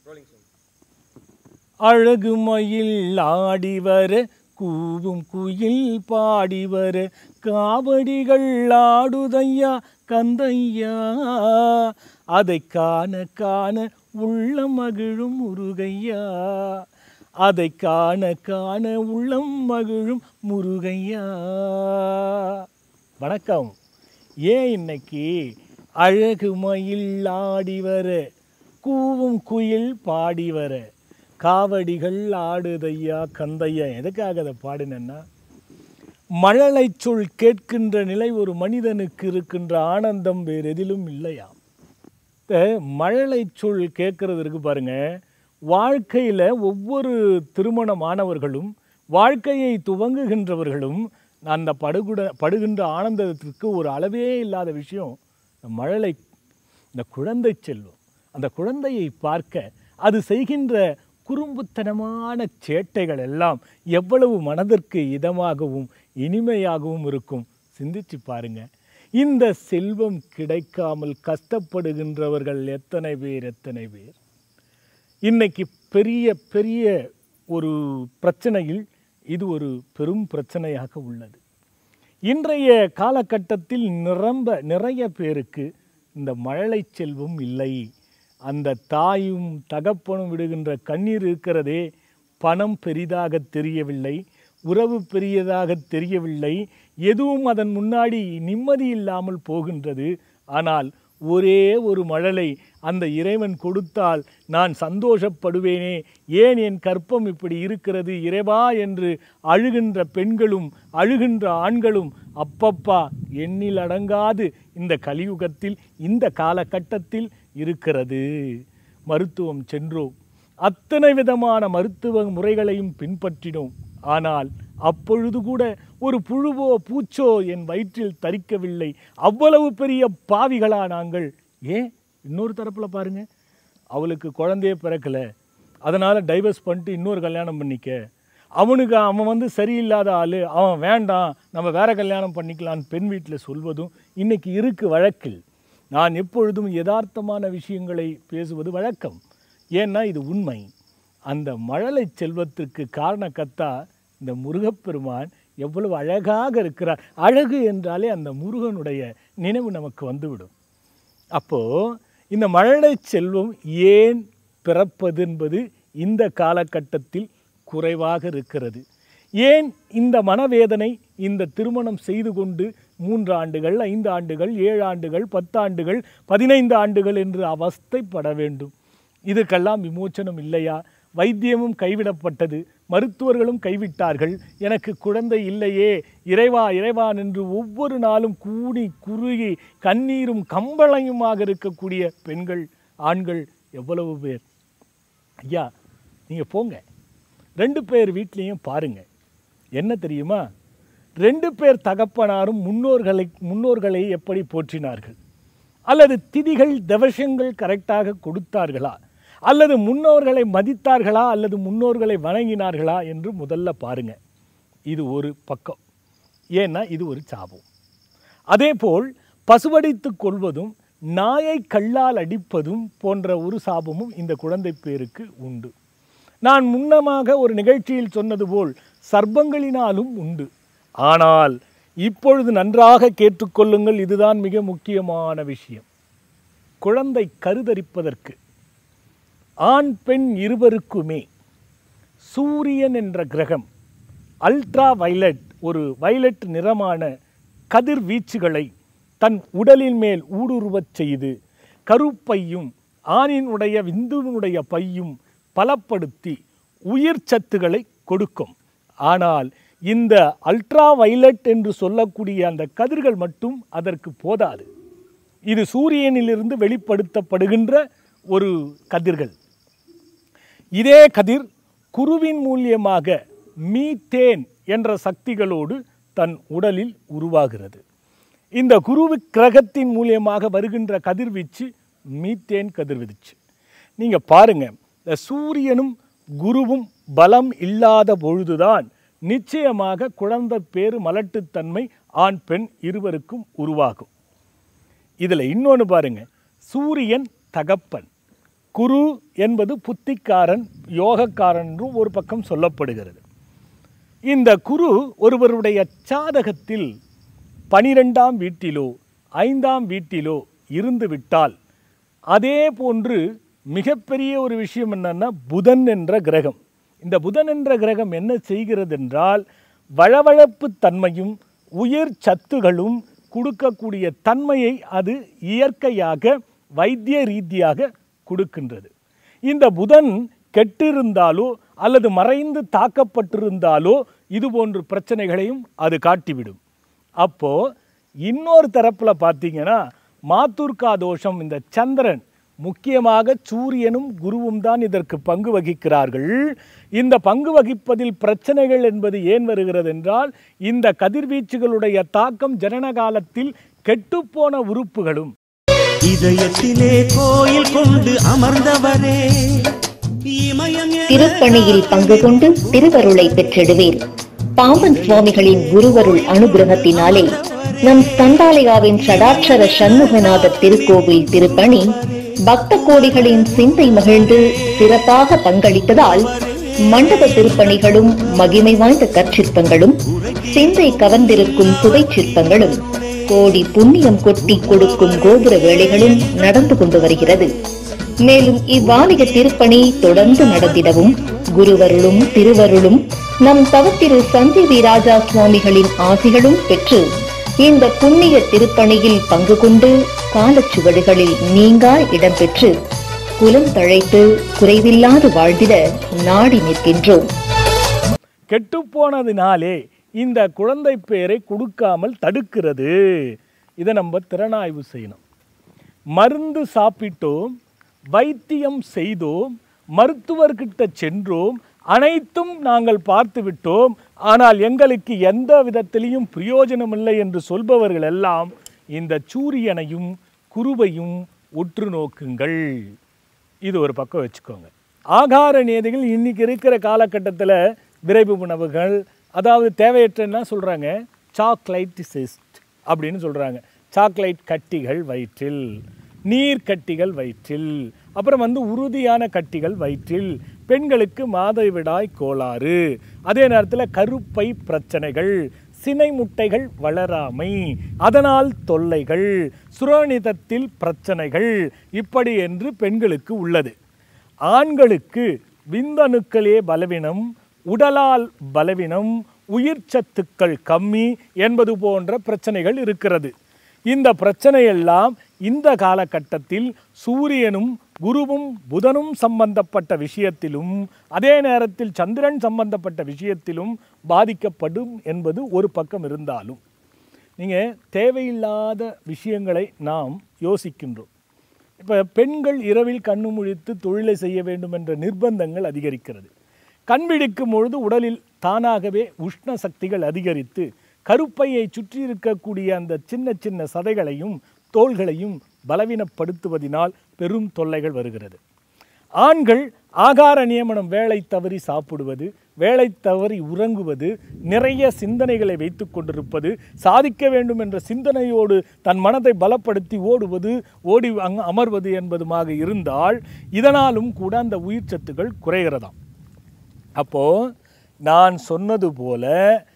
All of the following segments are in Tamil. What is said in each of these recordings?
ரோலிங் சாங் அழகு மயில் ஆடி வர கூவும் குயில் பாடி வர காவடிகள் ஆடுதையா கந்தையா அதை காண காண உள்ளம் மகிழும் முருகையா அதை காண காண உள்ளம் மகிழும் முருகையா வணக்கம் ஏன் இன்னைக்கு அழகு மயில் ஆடி வர கூவும் குயில் பாடி வர காவடிகள் ஆடுதையா கந்தையா எதுக்காக அதை பாடினேன்னா மழலை சொல் கேட்கின்ற நிலை ஒரு மனிதனுக்கு இருக்கின்ற ஆனந்தம் வேறு எதிலும் இல்லையா இந்த மழலை சொல் கேட்கறது இருக்கு பாருங்க வாழ்க்கையில் ஒவ்வொரு திருமணமானவர்களும் வாழ்க்கையை துவங்குகின்றவர்களும் அந்த படுகுட படுகின்ற ஆனந்தத்திற்கு ஒரு அளவே இல்லாத விஷயம் இந்த மழலை இந்த குழந்தை செல்வம் அந்த குழந்தையை பார்க்க அது செய்கின்ற குறும்புத்தனமான சேட்டைகள் எல்லாம் எவ்வளவு மனதிற்கு இதமாகவும் இனிமையாகவும் இருக்கும் சிந்திச்சு பாருங்க இந்த செல்வம் கிடைக்காமல் கஷ்டப்படுகின்றவர்கள் எத்தனை பேர் எத்தனை பேர் இன்னைக்கு பெரிய பெரிய ஒரு பிரச்சனையில் இது ஒரு பெரும் பிரச்சனையாக உள்ளது இன்றைய காலகட்டத்தில் நிரம்ப நிறைய பேருக்கு இந்த மழலை செல்வம் இல்லை அந்த தாயும் தகப்பனும் விடுகின்ற கண்ணீர் இருக்கிறதே பணம் பெரிதாக தெரியவில்லை உறவு பெரியதாக தெரியவில்லை எதுவும் அதன் முன்னாடி நிம்மதி இல்லாமல் போகின்றது ஆனால் ஒரே ஒரு மழலை அந்த இறைவன் கொடுத்தால் நான் சந்தோஷப்படுவேனே ஏன் என் கற்பம் இப்படி இருக்கிறது இறைவா என்று அழுகின்ற பெண்களும் அழுகின்ற ஆண்களும் அப்பப்பா எண்ணில் அடங்காது இந்த கலியுகத்தில் இந்த காலகட்டத்தில் இருக்கிறது மருத்துவம் சென்றோம் அத்தனை விதமான மருத்துவ முறைகளையும் பின்பற்றினோம் ஆனால் அப்பொழுது கூட ஒரு புழுவோ பூச்சோ என் வயிற்றில் தரிக்கவில்லை அவ்வளவு பெரிய பாவிகளா நாங்கள் ஏன் இன்னொரு தரப்புல பாருங்க அவளுக்கு குழந்தையே பிறக்கல அதனால டைவர்ஸ் பண்ணிட்டு இன்னொரு கல்யாணம் பண்ணிக்க அவனுக்கு அவன் வந்து சரியில்லாத ஆளு அவன் வேண்டாம் நம்ம வேற கல்யாணம் பண்ணிக்கலான்னு பெண் வீட்டில் சொல்வதும் இன்னைக்கு இருக்கு வழக்கில் நான் எப்பொழுதும் யதார்த்தமான விஷயங்களை பேசுவது வழக்கம் ஏன்னா இது உண்மை அந்த மழலை செல்வத்திற்கு காரணக்கத்தா இந்த முருகப்பெருமான் எவ்வளவு அழகாக இருக்கிறார் அழகு என்றாலே அந்த முருகனுடைய நினைவு நமக்கு வந்துவிடும் அப்போ இந்த மழலை செல்வம் ஏன் பிறப்பது என்பது இந்த காலகட்டத்தில் குறைவாக இருக்கிறது ஏன் இந்த மனவேதனை இந்த திருமணம் செய்து கொண்டு மூன்று ஆண்டுகள் ஐந்து ஆண்டுகள் ஏழு ஆண்டுகள் பத்தாண்டுகள் பதினைந்து ஆண்டுகள் என்று அவஸ்தைப்பட வேண்டும் இதுக்கெல்லாம் விமோச்சனம் இல்லையா வைத்தியமும் கைவிடப்பட்டது மருத்துவர்களும் கைவிட்டார்கள் எனக்கு குழந்தை இல்லையே இறைவா இறைவா என்று ஒவ்வொரு நாளும் கூடி குறுகி கண்ணீரும் கம்பளையுமாக இருக்கக்கூடிய பெண்கள் ஆண்கள் எவ்வளவு பேர் ஐயா நீங்கள் போங்க ரெண்டு பேர் வீட்லேயும் பாருங்க என்ன தெரியுமா ரெண்டு பேர் தகப்பனாரும் முன்னோர்களை முன்னோர்களை எப்படி போற்றினார்கள் அல்லது திதிகள் தவசங்கள் கரெக்டாக கொடுத்தார்களா அல்லது முன்னோர்களை மதித்தார்களா அல்லது முன்னோர்களை வணங்கினார்களா என்று முதல்ல பாருங்க இது ஒரு பக்கம் ஏன்னா இது ஒரு சாபம் அதேபோல் பசுவடித்துக் கொள்வதும் நாயை கல்லால் அடிப்பதும் போன்ற ஒரு சாபமும் இந்த குழந்தை பேருக்கு உண்டு நான் முன்னமாக ஒரு நிகழ்ச்சியில் சொன்னது போல் சர்ப்பங்களினாலும் உண்டு ஆனால் இப்பொழுது நன்றாக கேட்டுக்கொள்ளுங்கள் இதுதான் மிக முக்கியமான விஷயம் குழந்தை கருதரிப்பதற்கு ஆண் பெண் இருவருக்குமே சூரியன் என்ற கிரகம் அல்ட்ரா வயலட் ஒரு வயலட் நிறமான கதிர்வீச்சுகளை தன் உடலின் மேல் ஊடுருவச் செய்து கருப்பையும் ஆணினுடைய விந்துவினுடைய பையும் பலப்படுத்தி உயிர் சத்துக்களை கொடுக்கும் ஆனால் இந்த அல்ட்ரா வயலட் என்று சொல்லக்கூடிய அந்த கதிர்கள் மட்டும் அதற்கு போதாது இது சூரியனிலிருந்து வெளிப்படுத்தப்படுகின்ற ஒரு கதிர்கள் இதே கதிர் குருவின் மூலியமாக மீத்தேன் என்ற சக்திகளோடு தன் உடலில் உருவாகிறது இந்த குருவி கிரகத்தின் மூலியமாக வருகின்ற கதிர்வீச்சு மீத்தேன் கதிர்வீச்சு நீங்க பாருங்க இந்த சூரியனும் குருவும் பலம் இல்லாத பொழுதுதான் நிச்சயமாக குழந்தை பேரு மலட்டுத்தன்மை ஆண் பெண் இருவருக்கும் உருவாகும் இதில் இன்னொன்று பாருங்க சூரியன் தகப்பன் குரு என்பது புத்திக்காரன் யோகக்காரன் என்றும் ஒரு பக்கம் சொல்லப்படுகிறது இந்த குரு ஒருவருடைய சாதகத்தில் பனிரெண்டாம் வீட்டிலோ ஐந்தாம் வீட்டிலோ இருந்து விட்டால் அதே போன்று மிகப்பெரிய ஒரு விஷயம் என்னன்னா புதன் என்ற கிரகம் இந்த புதன் என்ற கிரகம் என்ன செய்கிறது என்றால் வழவழப்பு தன்மையும் உயிர் சத்துகளும் கொடுக்கக்கூடிய தன்மையை அது இயற்கையாக வைத்திய ரீதியாக கொடுக்கின்றது இந்த புதன் கெட்டிருந்தாலோ அல்லது மறைந்து தாக்கப்பட்டிருந்தாலோ இது போன்ற பிரச்சனைகளையும் அது காட்டிவிடும் அப்போ இன்னொரு தரப்புல பார்த்தீங்கன்னா மாத்துர்கா தோஷம் இந்த சந்திரன் முக்கியமாக சூரியனும் குருவும் தான் இதற்கு பங்கு வகிக்கிறார்கள் இந்த பங்கு வகிப்பதில் பிரச்சனைகள் என்பது ஏன் வருகிறது என்றால் இந்த கதிர்வீச்சுகளுடைய தாக்கம் ஜனன காலத்தில் கெட்டுப்போன உறுப்புகளும் இதயத்திலே கோயில் கொண்டு அமர்ந்தவரே இமயம் என திருப்பணியில் பங்கு கொண்டு திருவருளை பெற்றிடுவேன் பாம்பன் சுவாமிகளின் குருவருள் அனுகிரகத்தினாலே நம் ஸ்கந்தாலயாவின் ஷடாட்சர சண்முகநாத திருக்கோவில் திருப்பணி பக்த கோடிகளின் சிந்தை மகிழ்ந்து சிறப்பாக பங்களித்ததால் மண்டப திருப்பணிகளும் மகிமை வாய்ந்த கற்சிற்பங்களும் சிந்தை கவர்ந்திருக்கும் சுவை சிற்பங்களும் கோடி புண்ணியம் கொட்டி கொடுக்கும் கோபுர வேலைகளும் நடந்து கொண்டு வருகிறது மேலும் இவ்வாலய திருப்பணி தொடர்ந்து நடந்திடவும் குருவருளும் திருவருளும் நம் தவத்திரு சஞ்சீவி ராஜா சுவாமிகளின் ஆசிகளும் பெற்று இந்த புண்ணிய திருப்பணியில் பங்கு கொண்டு காலச்சுவடுகளில் நீங்கா இடம்பெற்று குலம் தழைத்து குறைவில்லாது வாழ்ந்திட நாடி நிற்கின்றோம் கெட்டுப்போனதினாலே இந்த குழந்தை பேரை கொடுக்காமல் தடுக்கிறது இதை நம்ம திறனாய்வு செய்யணும் மருந்து சாப்பிட்டோம் வைத்தியம் செய்தோம் மருத்துவர்கிட்ட சென்றோம் அனைத்தும் நாங்கள் பார்த்து விட்டோம் ஆனால் எங்களுக்கு எந்த விதத்திலையும் பிரயோஜனம் இல்லை என்று சொல்பவர்கள் எல்லாம் இந்த சூரியனையும் குருவையும் உற்று நோக்குங்கள் இது ஒரு பக்கம் வச்சுக்கோங்க ஆகார நேதிகள் இன்னைக்கு இருக்கிற காலகட்டத்தில் விரைவு உணவுகள் அதாவது தேவையற்றன்னா சொல்கிறாங்க சாக்லைட் சிஸ்ட் அப்படின்னு சொல்கிறாங்க சாக்லைட் கட்டிகள் வயிற்றில் நீர் கட்டிகள் வயிற்றில் அப்புறம் வந்து உறுதியான கட்டிகள் வயிற்றில் பெண்களுக்கு மாதவிடாய் கோளாறு அதே நேரத்தில் கருப்பை பிரச்சனைகள் சினை முட்டைகள் வளராமை அதனால் தொல்லைகள் சுரோனிதத்தில் பிரச்சனைகள் இப்படி என்று பெண்களுக்கு உள்ளது ஆண்களுக்கு விந்தணுக்களே பலவீனம் உடலால் பலவீனம் உயிர் சத்துக்கள் கம்மி என்பது போன்ற பிரச்சனைகள் இருக்கிறது இந்த பிரச்சனையெல்லாம் இந்த காலகட்டத்தில் சூரியனும் குருவும் புதனும் சம்பந்தப்பட்ட விஷயத்திலும் அதே நேரத்தில் சந்திரன் சம்பந்தப்பட்ட விஷயத்திலும் பாதிக்கப்படும் என்பது ஒரு பக்கம் இருந்தாலும் நீங்கள் தேவையில்லாத விஷயங்களை நாம் யோசிக்கின்றோம் இப்போ பெண்கள் இரவில் கண்ணு முழித்து தொழிலை செய்ய வேண்டும் என்ற நிர்பந்தங்கள் அதிகரிக்கிறது கண் விழிக்கும் பொழுது உடலில் தானாகவே உஷ்ண சக்திகள் அதிகரித்து கருப்பையை சுற்றி இருக்கக்கூடிய அந்த சின்ன சின்ன சதைகளையும் தோள்களையும் பலவீனப்படுத்துவதினால் பெரும் தொல்லைகள் வருகிறது ஆண்கள் ஆகார நியமனம் வேலை தவறி சாப்பிடுவது வேலை தவறி உறங்குவது நிறைய சிந்தனைகளை வைத்து கொண்டிருப்பது சாதிக்க வேண்டும் என்ற சிந்தனையோடு தன் மனதை பலப்படுத்தி ஓடுவது ஓடி அங் அமர்வது என்பதுமாக இருந்தால் இதனாலும் கூட அந்த உயிர் சத்துக்கள் குறைகிறதாம் அப்போ நான் சொன்னது போல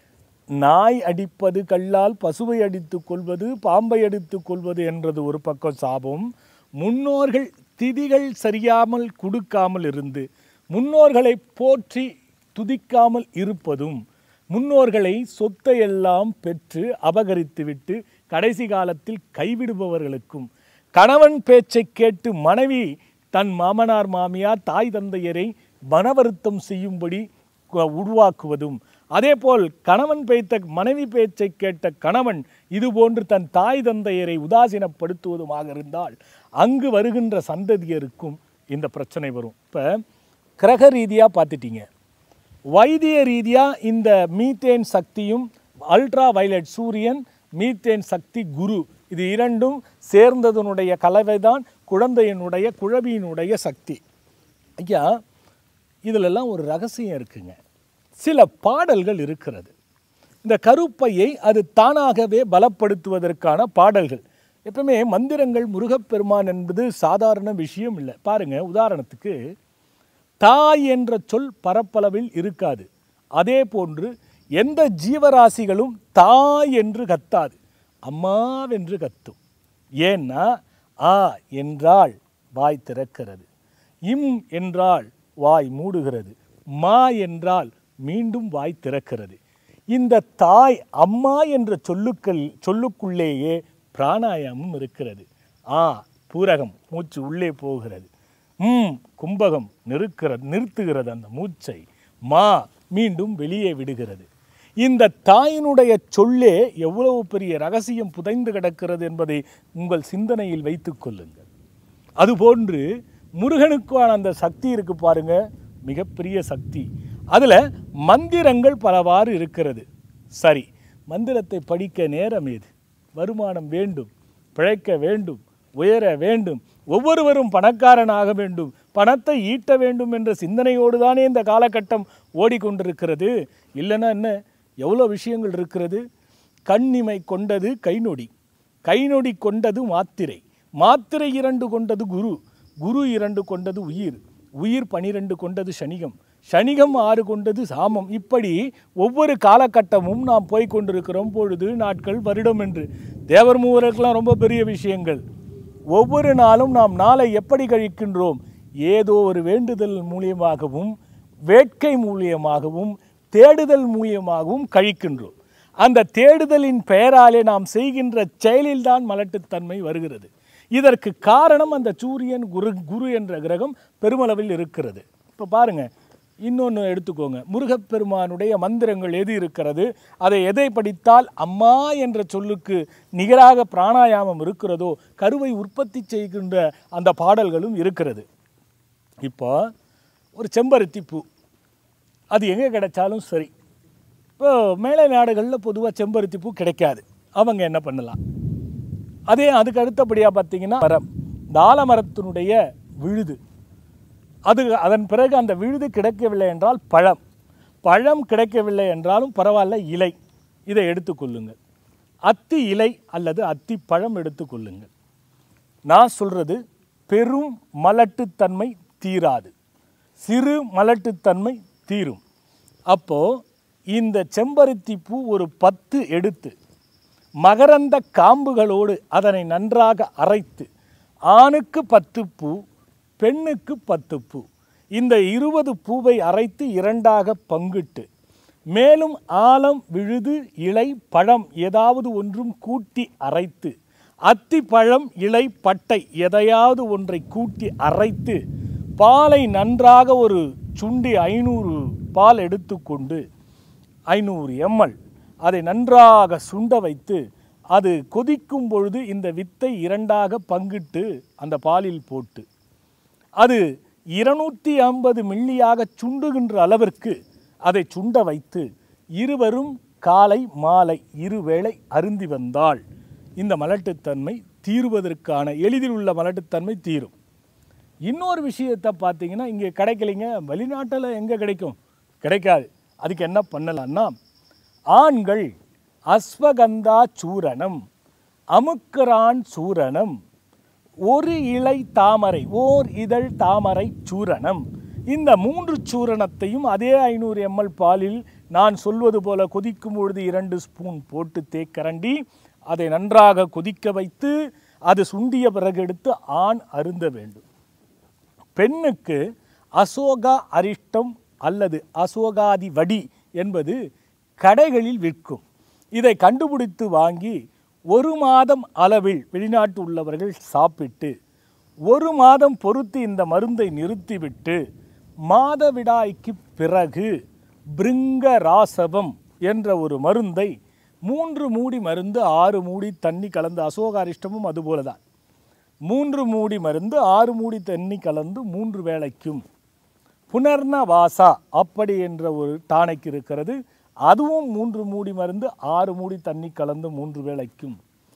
நாய் அடிப்பது கல்லால் பசுவை அடித்துக் கொள்வது பாம்பை அடித்துக் கொள்வது என்றது ஒரு பக்கம் சாபம் முன்னோர்கள் திதிகள் சரியாமல் கொடுக்காமல் இருந்து முன்னோர்களை போற்றி துதிக்காமல் இருப்பதும் முன்னோர்களை சொத்தை எல்லாம் பெற்று அபகரித்துவிட்டு கடைசி காலத்தில் கைவிடுபவர்களுக்கும் கணவன் பேச்சை கேட்டு மனைவி தன் மாமனார் மாமியார் தாய் தந்தையரை மனவருத்தம் செய்யும்படி கு- உருவாக்குவதும் அதேபோல் கணவன் பேய்த்த மனைவி பேச்சை கேட்ட கணவன் இதுபோன்று தன் தாய் தந்தையரை உதாசீனப்படுத்துவதுமாக இருந்தால் அங்கு வருகின்ற சந்ததியருக்கும் இந்த பிரச்சனை வரும் இப்போ கிரக ரீதியாக பார்த்துட்டீங்க வைத்திய ரீதியாக இந்த மீத்தேன் சக்தியும் அல்ட்ரா வயலட் சூரியன் மீத்தேன் சக்தி குரு இது இரண்டும் சேர்ந்ததனுடைய கலவைதான் குழந்தையினுடைய குழவியினுடைய சக்தி ஐயா இதிலெல்லாம் ஒரு ரகசியம் இருக்குங்க சில பாடல்கள் இருக்கிறது இந்த கருப்பையை அது தானாகவே பலப்படுத்துவதற்கான பாடல்கள் எப்பவுமே மந்திரங்கள் முருகப்பெருமான் என்பது சாதாரண விஷயம் இல்லை பாருங்க உதாரணத்துக்கு தாய் என்ற சொல் பரப்பளவில் இருக்காது அதே போன்று எந்த ஜீவராசிகளும் தாய் என்று கத்தாது அம்மாவென்று கத்தும் ஏன்னா ஆ என்றால் வாய் திறக்கிறது இம் என்றால் வாய் மூடுகிறது மா என்றால் மீண்டும் வாய் திறக்கிறது இந்த தாய் அம்மா என்ற சொல்லுக்கள் சொல்லுக்குள்ளேயே பிராணாயாமம் இருக்கிறது ஆ பூரகம் மூச்சு உள்ளே போகிறது ம் கும்பகம் நிறுக்கிறது நிறுத்துகிறது அந்த மூச்சை மா மீண்டும் வெளியே விடுகிறது இந்த தாயினுடைய சொல்லே எவ்வளவு பெரிய ரகசியம் புதைந்து கிடக்கிறது என்பதை உங்கள் சிந்தனையில் வைத்துக் கொள்ளுங்கள் அதுபோன்று முருகனுக்கான அந்த சக்தி இருக்கு பாருங்க மிகப்பெரிய சக்தி அதில் மந்திரங்கள் பலவாறு இருக்கிறது சரி மந்திரத்தை படிக்க நேரம் ஏது வருமானம் வேண்டும் பிழைக்க வேண்டும் உயர வேண்டும் ஒவ்வொருவரும் பணக்காரனாக வேண்டும் பணத்தை ஈட்ட வேண்டும் என்ற சிந்தனையோடு தானே இந்த காலகட்டம் ஓடிக்கொண்டிருக்கிறது இல்லைன்னா என்ன எவ்வளோ விஷயங்கள் இருக்கிறது கண்ணிமை கொண்டது கைநொடி கைநொடி கொண்டது மாத்திரை மாத்திரை இரண்டு கொண்டது குரு குரு இரண்டு கொண்டது உயிர் உயிர் பனிரெண்டு கொண்டது சனிகம் சனிகம் ஆறு கொண்டது சாமம் இப்படி ஒவ்வொரு காலகட்டமும் நாம் போய் கொண்டிருக்கிறோம் பொழுது நாட்கள் வருடம் என்று தேவர் மூவருக்கெல்லாம் ரொம்ப பெரிய விஷயங்கள் ஒவ்வொரு நாளும் நாம் நாளை எப்படி கழிக்கின்றோம் ஏதோ ஒரு வேண்டுதல் மூலியமாகவும் வேட்கை மூலியமாகவும் தேடுதல் மூலியமாகவும் கழிக்கின்றோம் அந்த தேடுதலின் பெயராலே நாம் செய்கின்ற செயலில்தான் மலட்டுத்தன்மை வருகிறது இதற்கு காரணம் அந்த சூரியன் குரு குரு என்ற கிரகம் பெருமளவில் இருக்கிறது இப்போ பாருங்க இன்னொன்று எடுத்துக்கோங்க முருகப்பெருமானுடைய மந்திரங்கள் எது இருக்கிறது அதை எதை படித்தால் அம்மா என்ற சொல்லுக்கு நிகராக பிராணாயாமம் இருக்கிறதோ கருவை உற்பத்தி செய்கின்ற அந்த பாடல்களும் இருக்கிறது இப்போ ஒரு செம்பருத்தி பூ அது எங்கே கிடைச்சாலும் சரி இப்போ மேலை நாடுகளில் பொதுவாக செம்பருத்தி பூ கிடைக்காது அவங்க என்ன பண்ணலாம் அதே அதுக்கு அடுத்தபடியாக பார்த்தீங்கன்னா மரம் இந்த ஆலமரத்தினுடைய விழுது அது அதன் பிறகு அந்த விழுது கிடைக்கவில்லை என்றால் பழம் பழம் கிடைக்கவில்லை என்றாலும் பரவாயில்ல இலை இதை எடுத்துக்கொள்ளுங்கள் அத்தி இலை அல்லது அத்தி பழம் எடுத்துக்கொள்ளுங்கள் நான் சொல்றது பெரும் மலட்டுத்தன்மை தீராது சிறு மலட்டுத்தன்மை தீரும் அப்போ இந்த செம்பருத்தி பூ ஒரு பத்து எடுத்து மகரந்த காம்புகளோடு அதனை நன்றாக அரைத்து ஆணுக்கு பத்து பூ பெண்ணுக்கு பத்து பூ இந்த இருபது பூவை அரைத்து இரண்டாக பங்கிட்டு மேலும் ஆலம் விழுது இலை பழம் ஏதாவது ஒன்றும் கூட்டி அரைத்து அத்தி பழம் இலை பட்டை எதையாவது ஒன்றை கூட்டி அரைத்து பாலை நன்றாக ஒரு சுண்டி ஐநூறு பால் எடுத்துக்கொண்டு ஐநூறு எம்எல் அதை நன்றாக சுண்ட வைத்து அது கொதிக்கும் பொழுது இந்த வித்தை இரண்டாக பங்கிட்டு அந்த பாலில் போட்டு அது இருநூற்றி ஐம்பது மில்லியாக சுண்டுகின்ற அளவிற்கு அதை சுண்ட வைத்து இருவரும் காலை மாலை இருவேளை அருந்தி வந்தால் இந்த மலட்டுத்தன்மை தீருவதற்கான எளிதில் உள்ள மலட்டுத்தன்மை தீரும் இன்னொரு விஷயத்தை பார்த்தீங்கன்னா இங்கே கிடைக்கலைங்க வெளிநாட்டில் எங்கே கிடைக்கும் கிடைக்காது அதுக்கு என்ன பண்ணலாம்னா ஆண்கள் அஸ்வகந்தா சூரணம் அமுக்கரான் சூரணம் ஒரு இலை தாமரை ஓர் இதழ் தாமரை சூரணம் இந்த மூன்று சூரணத்தையும் அதே ஐநூறு எம்எல் பாலில் நான் சொல்வது போல கொதிக்கும் பொழுது இரண்டு ஸ்பூன் போட்டு தேக்கரண்டி அதை நன்றாக கொதிக்க வைத்து அது சுண்டிய பிறகு எடுத்து ஆண் அருந்த வேண்டும் பெண்ணுக்கு அசோகா அரிஷ்டம் அல்லது அசோகாதி வடி என்பது கடைகளில் விற்கும் இதை கண்டுபிடித்து வாங்கி ஒரு மாதம் அளவில் வெளிநாட்டு உள்ளவர்கள் சாப்பிட்டு ஒரு மாதம் பொறுத்து இந்த மருந்தை நிறுத்திவிட்டு மாதவிடாய்க்கு பிறகு பிருங்க ராசவம் என்ற ஒரு மருந்தை மூன்று மூடி மருந்து ஆறு மூடி தண்ணி கலந்து அசோகாரிஷ்டமும் அதுபோல தான் மூன்று மூடி மருந்து ஆறு மூடி தண்ணி கலந்து மூன்று வேளைக்கும் புனர்ண வாசா அப்படி என்ற ஒரு டானிக் இருக்கிறது அதுவும் மூன்று மூடி மருந்து ஆறு மூடி தண்ணி கலந்து மூன்று வேளைக்கும்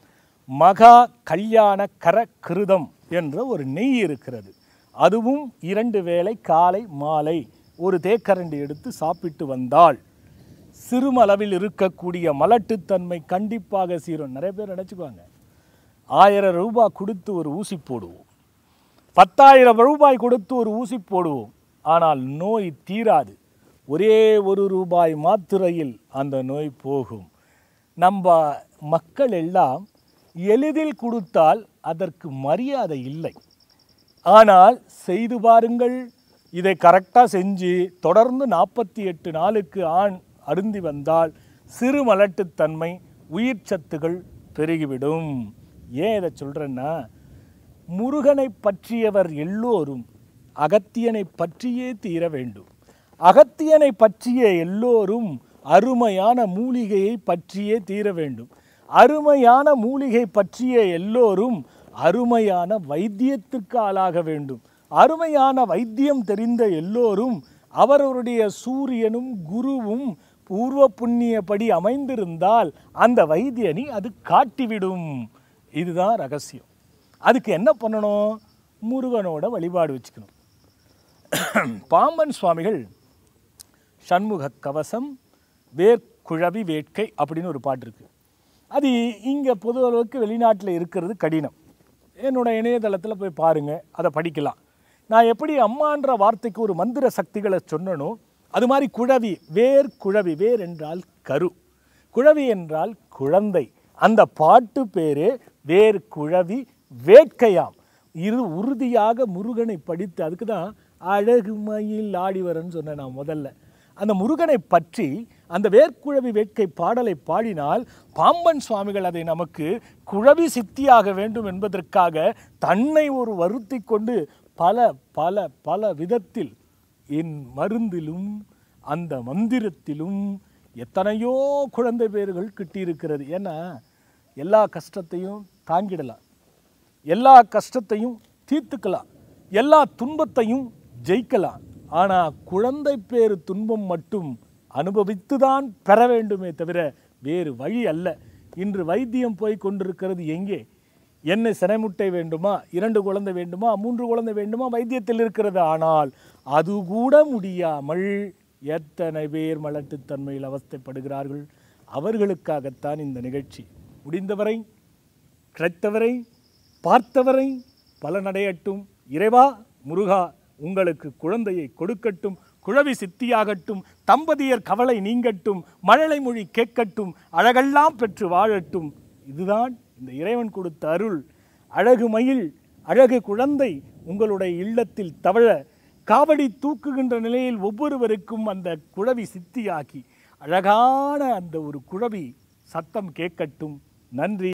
மகா கல்யாண கர கிருதம் என்ற ஒரு நெய் இருக்கிறது அதுவும் இரண்டு வேளை காலை மாலை ஒரு தேக்கரண்டி எடுத்து சாப்பிட்டு வந்தால் சிறுமளவில் இருக்கக்கூடிய மலட்டுத்தன்மை கண்டிப்பாக சீரும் நிறைய பேர் நினச்சிக்குவாங்க ஆயிரம் ரூபாய் கொடுத்து ஒரு ஊசி போடுவோம் பத்தாயிரம் ரூபாய் கொடுத்து ஒரு ஊசி போடுவோம் ஆனால் நோய் தீராது ஒரே ஒரு ரூபாய் மாத்திரையில் அந்த நோய் போகும் நம்ம மக்கள் எல்லாம் எளிதில் கொடுத்தால் அதற்கு மரியாதை இல்லை ஆனால் செய்து பாருங்கள் இதை கரெக்டாக செஞ்சு தொடர்ந்து நாற்பத்தி எட்டு நாளுக்கு ஆண் அருந்தி வந்தால் சிறு மலட்டுத்தன்மை உயிர் சத்துகள் பெருகிவிடும் ஏன் இதை சொல்கிறேன்னா முருகனை பற்றியவர் எல்லோரும் அகத்தியனை பற்றியே தீர வேண்டும் அகத்தியனை பற்றிய எல்லோரும் அருமையான மூலிகையை பற்றியே தீர வேண்டும் அருமையான மூலிகை பற்றிய எல்லோரும் அருமையான வைத்தியத்திற்கு ஆளாக வேண்டும் அருமையான வைத்தியம் தெரிந்த எல்லோரும் அவரவருடைய சூரியனும் குருவும் பூர்வ புண்ணியப்படி அமைந்திருந்தால் அந்த வைத்தியனை அது காட்டிவிடும் இதுதான் ரகசியம் அதுக்கு என்ன பண்ணணும் முருகனோட வழிபாடு வச்சுக்கணும் பாம்பன் சுவாமிகள் சண்முக கவசம் வேர்க்குழவி வேட்கை அப்படின்னு ஒரு பாட்டு இருக்கு அது இங்கே பொது அளவுக்கு வெளிநாட்டில் இருக்கிறது கடினம் என்னோட இணையதளத்தில் போய் பாருங்கள் அதை படிக்கலாம் நான் எப்படி அம்மான்ற வார்த்தைக்கு ஒரு மந்திர சக்திகளை சொன்னனோ அது மாதிரி குழவி வேர் குழவி வேர் என்றால் கரு குழவி என்றால் குழந்தை அந்த பாட்டு பேரே வேர் குழவி வேட்கையாம் இது உறுதியாக முருகனை படித்து அதுக்கு தான் அழகு மயில் ஆடிவரன்னு சொன்னேன் நான் முதல்ல அந்த முருகனை பற்றி அந்த வேர்க்குழவி வேட்கை பாடலை பாடினால் பாம்பன் சுவாமிகள் அதை நமக்கு குழவி சித்தியாக வேண்டும் என்பதற்காக தன்னை ஒரு வருத்தி கொண்டு பல பல பல விதத்தில் என் மருந்திலும் அந்த மந்திரத்திலும் எத்தனையோ குழந்தை பேர்கள் கிட்டியிருக்கிறது ஏன்னா எல்லா கஷ்டத்தையும் தாங்கிடலாம் எல்லா கஷ்டத்தையும் தீர்த்துக்கலாம் எல்லா துன்பத்தையும் ஜெயிக்கலாம் ஆனால் குழந்தை பேரு துன்பம் மட்டும் அனுபவித்து தான் பெற வேண்டுமே தவிர வேறு வழி அல்ல இன்று வைத்தியம் போய் கொண்டிருக்கிறது எங்கே என்ன சினைமுட்டை வேண்டுமா இரண்டு குழந்தை வேண்டுமா மூன்று குழந்தை வேண்டுமா வைத்தியத்தில் இருக்கிறது ஆனால் அது கூட முடியாமல் எத்தனை பேர் மலட்டுத்தன்மையில் அவஸ்தைப்படுகிறார்கள் அவர்களுக்காகத்தான் இந்த நிகழ்ச்சி முடிந்தவரை கிடைத்தவரை பார்த்தவரை பலனடையட்டும் இறைவா முருகா உங்களுக்கு குழந்தையை கொடுக்கட்டும் குழவி சித்தியாகட்டும் தம்பதியர் கவலை நீங்கட்டும் மழலை மொழி கேட்கட்டும் அழகெல்லாம் பெற்று வாழட்டும் இதுதான் இந்த இறைவன் கொடுத்த அருள் அழகு மயில் அழகு குழந்தை உங்களுடைய இல்லத்தில் தவழ காவடி தூக்குகின்ற நிலையில் ஒவ்வொருவருக்கும் அந்த குழவி சித்தியாக்கி அழகான அந்த ஒரு குழவி சத்தம் கேட்கட்டும் நன்றி